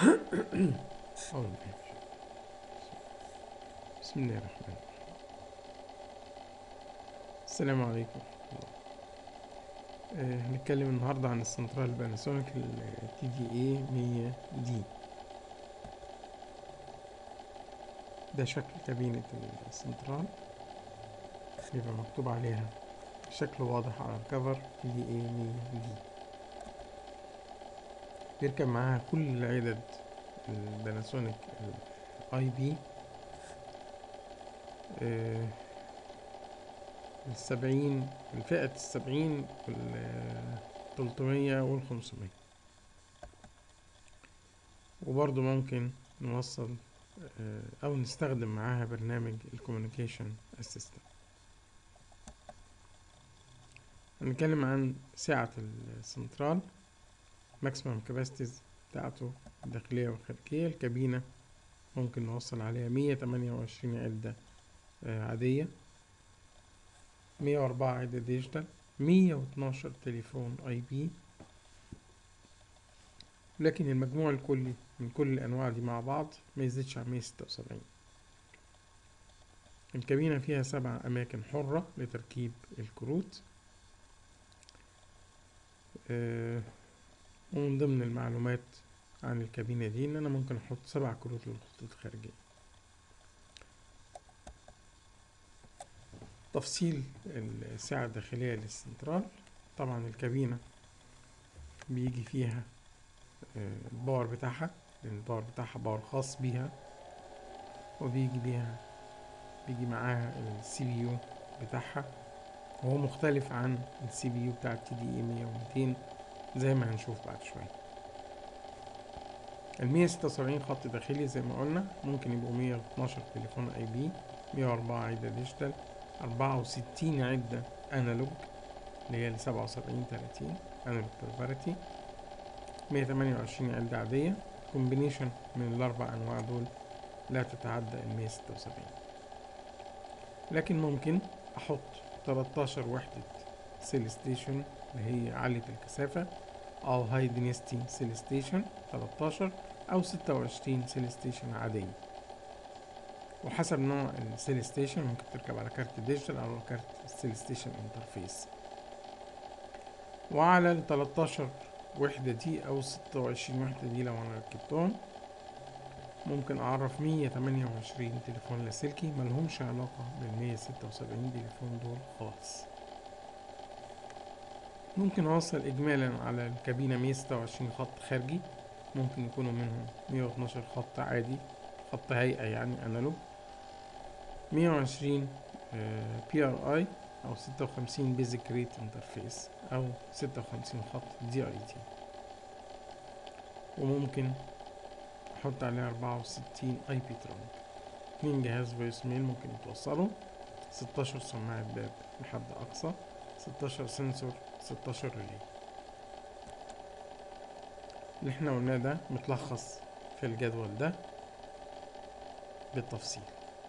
أعوذ بالله. بسم الله الرحمن الرحيم السلام عليكم ورحمة الله آه، هنتكلم النهاردة عن السنترال باناسونيك ال تي دي اي 100 دي ده شكل كابينة السنترال بيبقى مكتوب عليها شكل واضح على الكفر تي دي اي 100 دي بيركب معاها كل عدد الباناسونيك الاي بي السبعين الفئة السبعين والتلتمية والخمسمية وبرضو ممكن نوصل آه، أو نستخدم معاها برنامج الكوميونيكيشن اسيستنت هنتكلم عن سعة السنترال ماكسيمم كاباسيتيز بتاعته الداخلية والخارجية الكابينة ممكن نوصل عليها مية تمانية وعشرين عدة آه، عادية مية وأربعة عدة ديجيتال مية واتناشر تليفون اي بي لكن المجموع الكلي من كل الأنواع دي مع بعض ما يزيدش عن مية ستة وسبعين الكابينة فيها سبع أماكن حرة لتركيب الكروت آه، ومن ضمن المعلومات عن الكابينة دي إن أنا ممكن أحط سبع كروت للخطوط الخارجية تفصيل السعة الداخلية للسنترال طبعا الكابينة بيجي فيها آه، الباور بتاعها لأن الباور بتاعها باور خاص بيها وبيجي بيها بيجي معاها السي بي يو بتاعها وهو مختلف عن السي بي يو بتاع التي دي اي 100 و200 زي ما هنشوف بعد شوية المية ستة وسبعين خط داخلي زي ما قلنا ممكن يبقوا مية واتناشر تليفون اي بي مية وأربعة عدة ديجيتال أربعة وستين عدة أنالوج اللي هي السبعة وسبعين تلاتين أنالوج باريتي مية تمانية وعشرين عدة عادية كومبينيشن من الأربع أنواع دول لا تتعدى المية ستة وسبعين لكن ممكن أحط تلاتاشر وحدة سيل ستيشن اللي هي عالية الكثافة أو هاي دينستي سيل ستيشن تلاتاشر أو ستة وعشرين سيل ستيشن عادية وحسب نوع السيل ستيشن ممكن تركب على كارت ديجيتال أو كارت السيل ستيشن انترفيس وعلى ال 13 وحدة دي أو 26 وحدة دي لو أنا ركبتهم ممكن أعرف 128 تليفون لاسلكي ملهمش علاقة بال 176 تليفون دول خالص ممكن أوصل إجمالا على الكابينة 126 خط خارجي ممكن يكونوا منهم 112 خط عادي خط هيئة يعني أنالوج 120 بي ار اي او 56 بيزك ريت انترفيس او 56 خط دي اي تي وممكن احط عليه 64 اي بي ترانك اتنين جهاز فويس ميل ممكن يتوصلوا 16 سماعة باب لحد اقصى 16 سنسور 16 ريلي اللي احنا قلناه ده متلخص في الجدول ده بالتفصيل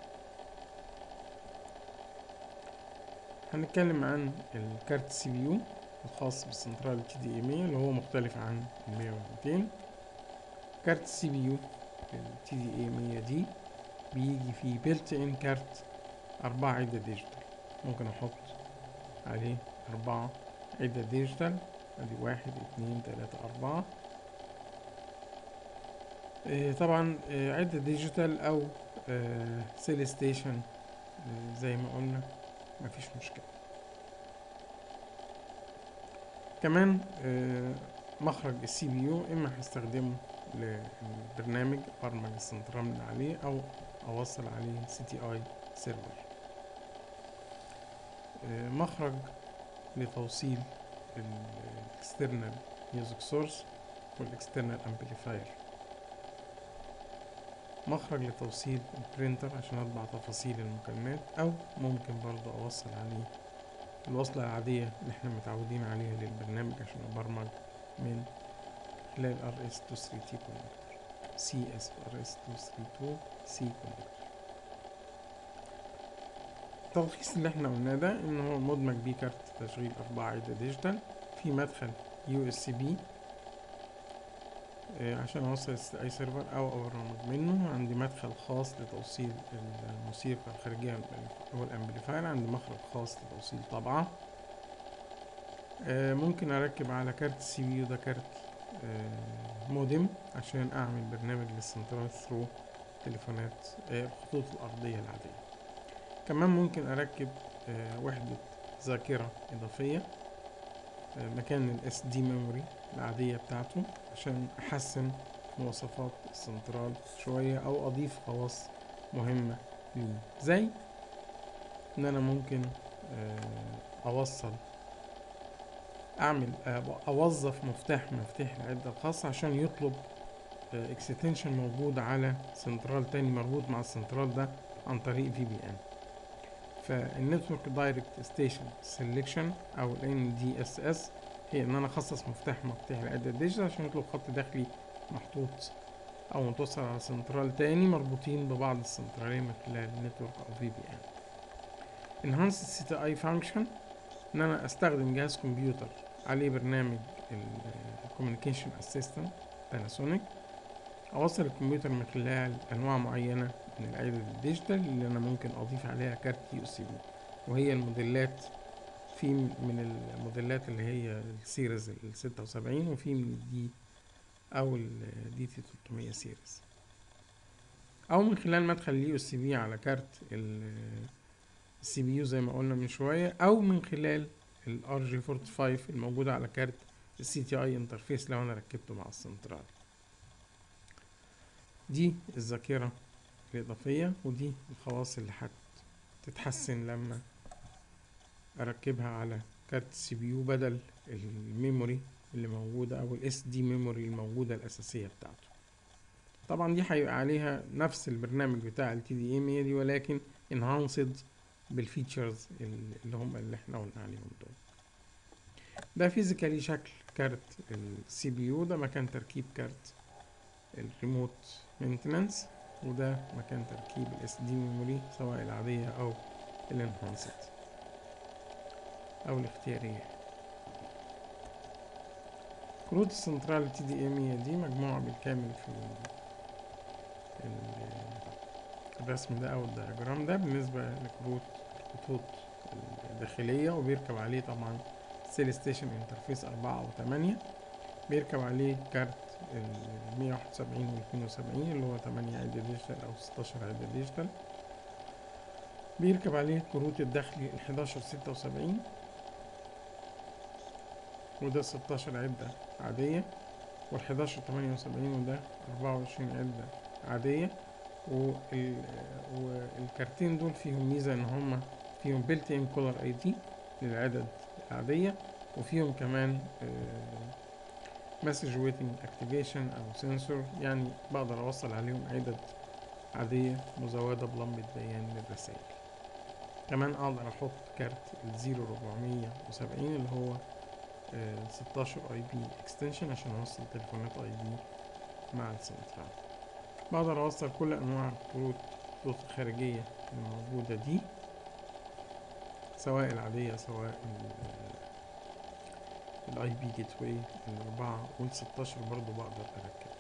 هنتكلم عن الكارت سي بي يو الخاص بالسنترال تي دي اي 100 اللي هو مختلف عن ال 100 و 200 كارت السي بي يو التي دي اي 100 دي بيجي فيه بيلت ان كارت أربعة عدة ديجيتال ممكن أحط عليه أربعة عدة ديجيتال أدي واحد اتنين تلاتة أربعة آه، طبعا آه، عدة ديجيتال أو سيل ستيشن زي ما قلنا مفيش مشكلة كمان آه، مخرج السي بي يو اما هستخدمه للبرنامج برمج السنترال من عليه او اوصل عليه سي تي اي سيرفر مخرج لتوصيل الاكسترنال ميوزك سورس والاكسترنال امبليفاير مخرج لتوصيل البرينتر عشان اطبع تفاصيل المكالمات او ممكن برضه اوصل عليه الوصلة العادية اللي احنا متعودين عليها للبرنامج عشان ابرمج من خلال RS232 كونكتور CS RS232 C كونكتور التلخيص اللي احنا قلناه ده ان هو مدمج بيه كارت تشغيل اربعة عدة ديجيتال في مدخل USB آه، عشان اوصل اي سيرفر او ابرمج منه عندي مدخل خاص لتوصيل الموسيقى الخارجية اللي هو الامبليفاير عندي مخرج خاص لتوصيل طبعة آه، ممكن اركب على كارت السي بي يو ده كارت آه، مودم عشان اعمل برنامج للسنترال ثرو تليفونات آه، الخطوط الارضية العادية كمان ممكن اركب آه، وحدة ذاكرة اضافية آه، مكان الاس دي ميموري العادية بتاعته عشان احسن مواصفات السنترال شوية او اضيف خواص مهمة ليه زي ان انا ممكن آه، اوصل اعمل آه، اوظف مفتاح من مفاتيح العدة الخاصة عشان يطلب اكستنشن موجود على سنترال تاني مربوط مع السنترال ده عن طريق في بي ان فالنتورك دايركت ستيشن سيلكشن او ال دي اس اس هي ان انا اخصص مفتاح مفاتيح العدة الديجيتال عشان يطلب خط داخلي محطوط او متوصل على سنترال تاني مربوطين ببعض السنترالين من خلال نتورك او في بي ان enhanced سي تي اي فانكشن ان انا استخدم جهاز كمبيوتر عليه برنامج الكوميونيكيشن اسيستنت باناسونيك اوصل الكمبيوتر من خلال انواع معينه من الاعداد الديجيتال اللي انا ممكن اضيف عليها كارت يو سي بي وهي الموديلات في من الموديلات اللي هي السيريز ال 76 وفي من الدي او الدي تي 300 سيريز او من خلال مدخل اليو اس بي على كارت السي بي يو زي ما قلنا من شويه او من خلال الار جي 45 الموجوده على كارت السي تي اي انترفيس لو انا ركبته مع السنترال دي الذاكرة الإضافية ودي الخواص اللي هتتحسن لما أركبها على كارت السي بي يو بدل الميموري اللي موجودة أو الاس دي ميموري الموجودة الأساسية بتاعته طبعا دي هيبقى عليها نفس البرنامج بتاع ال تي دي ام دي ولكن enhanced بالفيتشرز اللي هم اللي احنا قلنا عليهم دول ده فيزيكالي شكل كارت السي بي يو ده مكان تركيب كارت الريموت مينتنانس وده مكان تركيب الاس دي ميموري سواء العادية او الانهانسد او الاختيارية كروت السنترال تي دي ام دي مجموعة بالكامل في الرسم ده او الدياجرام ده بالنسبة لكروت الخطوط الداخلية وبيركب عليه طبعا سيل ستيشن انترفيس أربعة أو تمانية بيركب عليه كارت ال 171 وال 72 اللي هو 8 عدة ديجيتال أو 16 عدة ديجيتال بيركب عليه كروت الداخلي ال 11 76 وده 16 عدة عادية وال 11 78 وده 24 عدة عادية وال... والكارتين دول فيهم ميزة إن هما فيهم بيلت ان كولر اي دي للعدد العادية وفيهم كمان مسج ويتنج اكتيفيشن او سنسور يعني بقدر اوصل عليهم عدد عادية مزودة بلمبة بيان للرسائل كمان اقدر احط كارت الزيرو ربعمية وسبعين اللي هو ستاشر اي بي اكستنشن عشان اوصل تليفونات اي بي مع السنترال بقدر اوصل كل انواع الكروت الخطوط الخارجية الموجودة دي سواء العادية سواء الاي بي جيت واي الاربعة والستاشر برضو بقدر اركب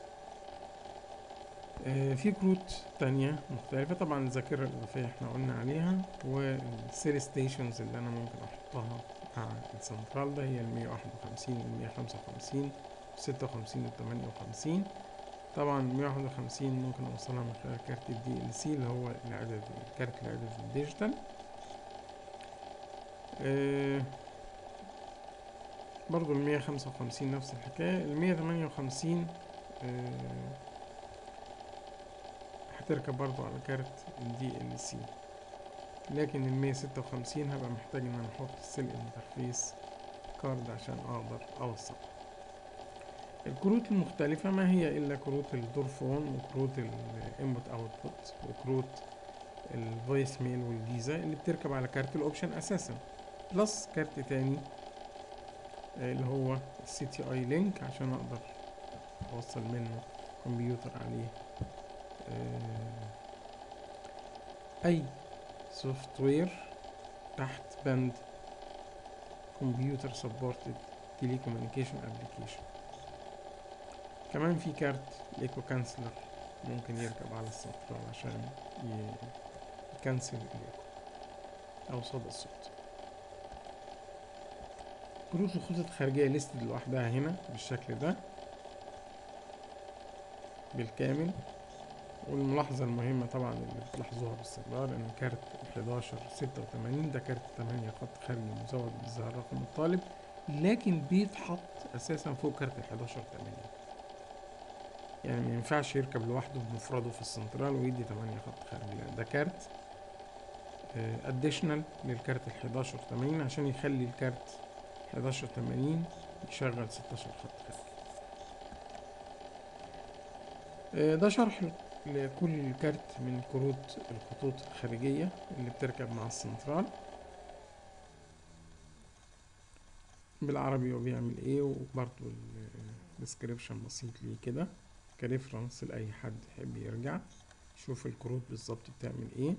آه في كروت تانية مختلفة طبعا الذاكرة الإضافية احنا قلنا عليها والسيل ستيشنز اللي أنا ممكن أحطها مع السنترال ده هي المية واحد وخمسين والمية خمسة وخمسين ستة وخمسين والتمانية وخمسين طبعا مية واحد وخمسين ممكن أوصلها من خلال كارت الدي ال سي اللي هو العدد كارت العدد الديجيتال آه برضو المية خمسة وخمسين نفس الحكاية المية تمانية وخمسين هتركب برضو على كارت الدي ال سي لكن المية ستة وخمسين هبقى محتاج ان انا احط السيل انترفيس كارد عشان اقدر اوصل الكروت المختلفة ما هي الا كروت الدور فون وكروت الانبوت اوتبوت وكروت الفويس ميل والفيزا اللي بتركب على كارت الاوبشن اساسا بلس كارت تاني اللي هو السي تي اي لينك عشان اقدر اوصل منه كمبيوتر عليه اي سوفت وير تحت بند كمبيوتر سبورتد تيليكوميونيكيشن ابلكيشن كمان في كارت الايكو كانسلر ممكن يركب على السنترال عشان ي- يكنسل الايكو او صدى الصوت كروت الخطوط الخارجية ليستد لوحدها هنا بالشكل ده بالكامل والملاحظة المهمة طبعا اللي بتلاحظوها باستمرار ان كارت 11 86 ده كارت 8 خط خارجي مزود بإظهار رقم الطالب لكن بيتحط اساسا فوق كارت ال 11 80 يعني ما ينفعش يركب لوحده بمفرده في السنترال ويدي 8 خط خارجي لا ده كارت اديشنال للكارت ال 11 80 عشان يخلي الكارت 11 80 يشغل 16 خط خارجي آه، ده شرح لكل كارت من كروت الخطوط الخارجية اللي بتركب مع السنترال بالعربي هو بيعمل ايه وبرضه الديسكريبشن بسيط ليه كده كريفرنس لأي حد يحب يرجع يشوف الكروت بالظبط بتعمل ايه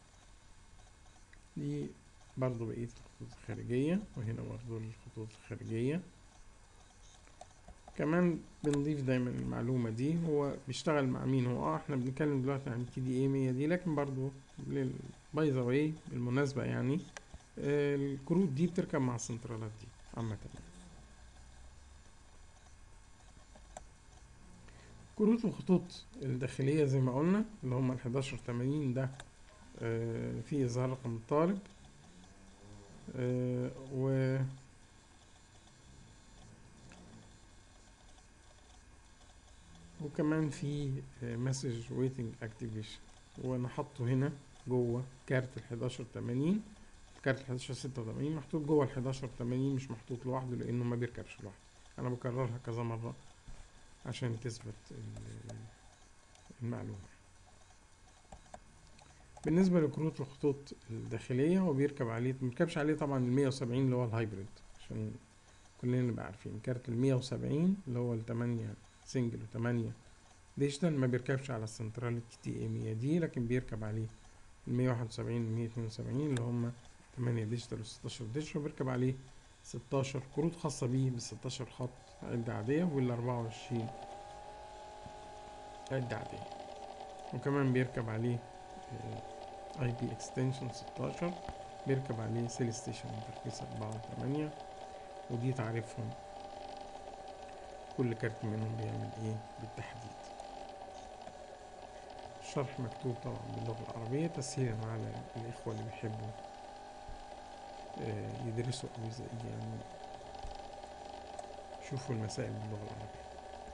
دي برضه بقية الخطوط الخارجية وهنا برضه الخطوط الخارجية كمان بنضيف دايما المعلومة دي هو بيشتغل مع مين هو اه احنا بنتكلم دلوقتي عن تي دي اي 100 دي لكن برضه باي ذا واي بالمناسبة يعني آه، الكروت دي بتركب مع السنترالات دي عامة يعني. كروت الخطوط الداخلية زي ما قلنا اللي هم ال 11 80 ده آه، فيه إظهار رقم الطالب آه، و وكمان في مسج ويتنج اكتيفيشن وانا حاطه هنا جوه كارت ال 11 80 كارت ال 11 86 محطوط جوه ال 11 80 مش محطوط لوحده لانه ما بيركبش لوحده انا بكررها كذا مره عشان تثبت ال- المعلومه بالنسبه لكروت الخطوط الداخليه هو بيركب عليه ما بيركبش عليه طبعا ال 170 اللي هو الهايبريد عشان كلنا نبقى عارفين كارت ال 170 اللي هو ال 8 سنجل و8 ديجيتال ما بيركبش على السنترال تي اي 100 دي لكن بيركب عليه ال 171 ال 172 اللي هم 8 ديجيتال و 16 ديجيتال وبيركب عليه 16 كروت خاصة بيه بال 16 خط عدة عادية وال 24 عدة عادية وكمان بيركب عليه اي بي اكستنشن 16 بيركب عليه سيل ستيشن انترفيس 4 و 8 ودي تعرفهم كل كارت منهم بيعمل ايه بالتحديد الشرح مكتوب طبعا باللغة العربية تسهيلا على الإخوة اللي بيحبوا آه، يدرسوا أو يز- يعني يشوفوا المسائل باللغة العربية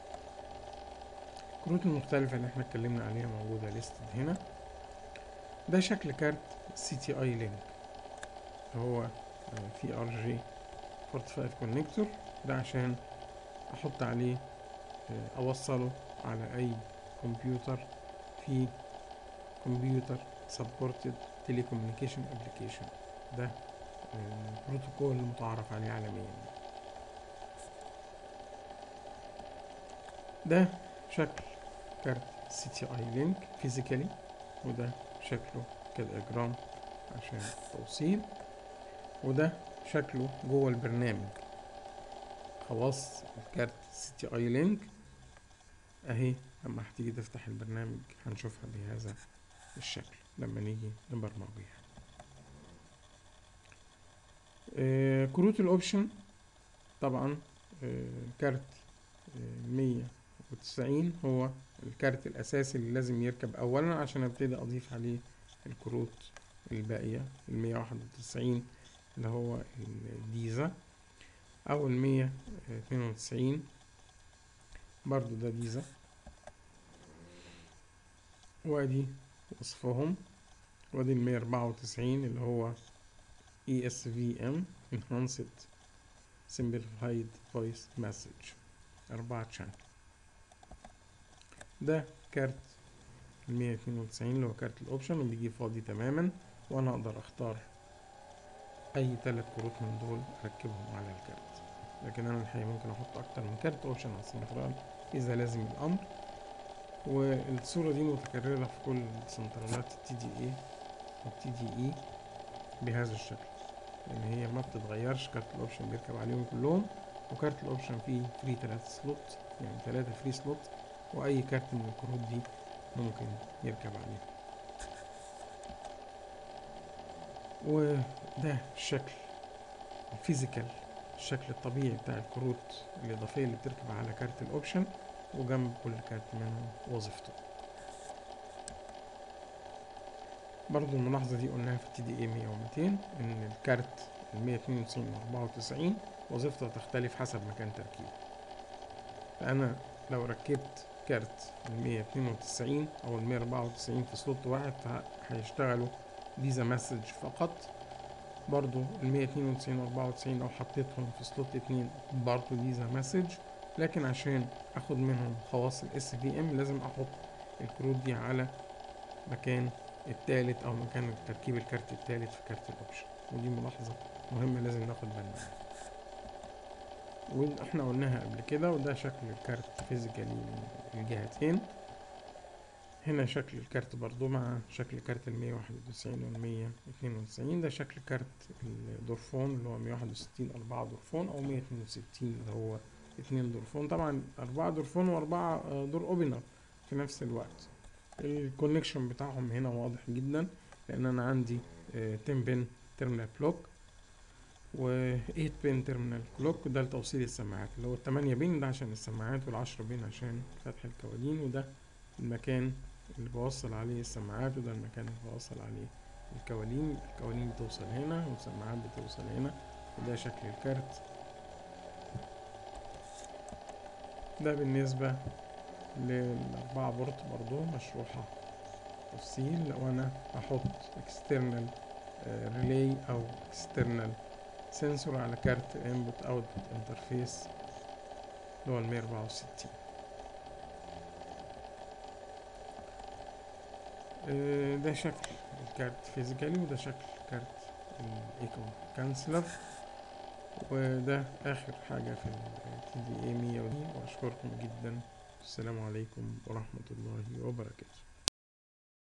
الكروت المختلفة اللي احنا اتكلمنا عليها موجودة ليستد هنا ده شكل كارت سي تي اي لينك هو في ار جي 45 كونكتور ده عشان احط عليه آه، اوصله على اي كمبيوتر في كمبيوتر سبورتد تيليكوميونيكيشن ابلكيشن ده آه، بروتوكول متعارف عليه عالميا ده شكل كارت سي تي اي لينك فيزيكالي وده شكله كدياجرام عشان توصيل وده شكله جوه البرنامج خواص الكارت سي تي اي لينك اهي لما هتيجي تفتح البرنامج هنشوفها بهذا الشكل لما نيجي نبرمج بيها آه، كروت الاوبشن طبعا آه، كارت مية وتسعين هو الكارت الأساسي اللي لازم يركب أولا عشان أبتدي أضيف عليه الكروت الباقية المية واحد وتسعين اللي هو الديزا أو المية اتنين وتسعين برضو ده ديزا وادي وصفهم وادي المية أربعة وتسعين اللي هو ESVM Enhanced Simplified Voice Message أربعة شانل ده كارت المية اتنين وتسعين اللي هو كارت الأوبشن وبيجي فاضي تماما وأنا أقدر أختار أي تلات كروت من دول أركبهم على الكارت لكن أنا الحقيقة ممكن أحط أكتر من كارت أوبشن على السنترال إذا لازم الأمر والصورة دي متكررة في كل سنترالات التي دي اي والتي دي اي بهذا الشكل لأن هي ما بتتغيرش كارت الأوبشن بيركب عليهم كلهم وكارت الأوبشن فيه فري تلات سلوت يعني ثلاثة فري سلوت وأي كارت من الكروت دي ممكن يركب عليه وده الشكل الفيزيكال الشكل الطبيعي بتاع الكروت الإضافية اللي بتركب على كارت الأوبشن وجنب كل كارت منهم وظيفته برضو الملاحظة دي قلناها في التي دي اي 100 و 200 ان الكارت ال 192 و 94 وظيفته تختلف حسب مكان تركيبه فأنا لو ركبت كارت ال 192 أو ال 194 في سلوت واحد هيشتغلوا فيزا مسج فقط برضو ال 192 و 94 لو حطيتهم في سلوت اتنين برضو فيزا مسج لكن عشان اخد منهم خواص الاس في ام لازم احط الكروت دي على مكان التالت او مكان تركيب الكارت التالت في كارت الاوبشن ودي ملاحظة مهمة لازم ناخد بالنا منها واحنا قلناها قبل كده وده شكل الكارت فيزيكالي الجهتين هنا شكل الكارت برضو مع شكل كارت المية واحد وتسعين والمية اتنين وتسعين ده شكل كارت الدورفون اللي هو مية واحد وستين أربعة دورفون أو مية اتنين وستين اللي هو اتنين دورفون طبعا أربعة دورفون وأربعة دور أوبنر في نفس الوقت الكونكشن بتاعهم هنا واضح جدا لأن أنا عندي تن بن تيرمينال بلوك و 8 بين تيرمينال كلوك ده لتوصيل السماعات اللي هو التمانية بين ده عشان السماعات والعشرة بين عشان فتح الكوالين وده المكان اللي بوصل عليه السماعات وده المكان اللي بوصل عليه الكوالين الكوالين بتوصل هنا والسماعات بتوصل هنا وده شكل الكارت ده بالنسبة للأربعة بورت برضو مشروحة تفصيل لو أنا أحط external ريلي أو external سنسور على كارت input output interface اللي هو المية أربعة وستين ده شكل الكارت فيزيكالي وده شكل كارت الايكو كانسلر وده اخر حاجة في التي دي اي مية ودي واشكركم جدا السلام عليكم ورحمة الله وبركاته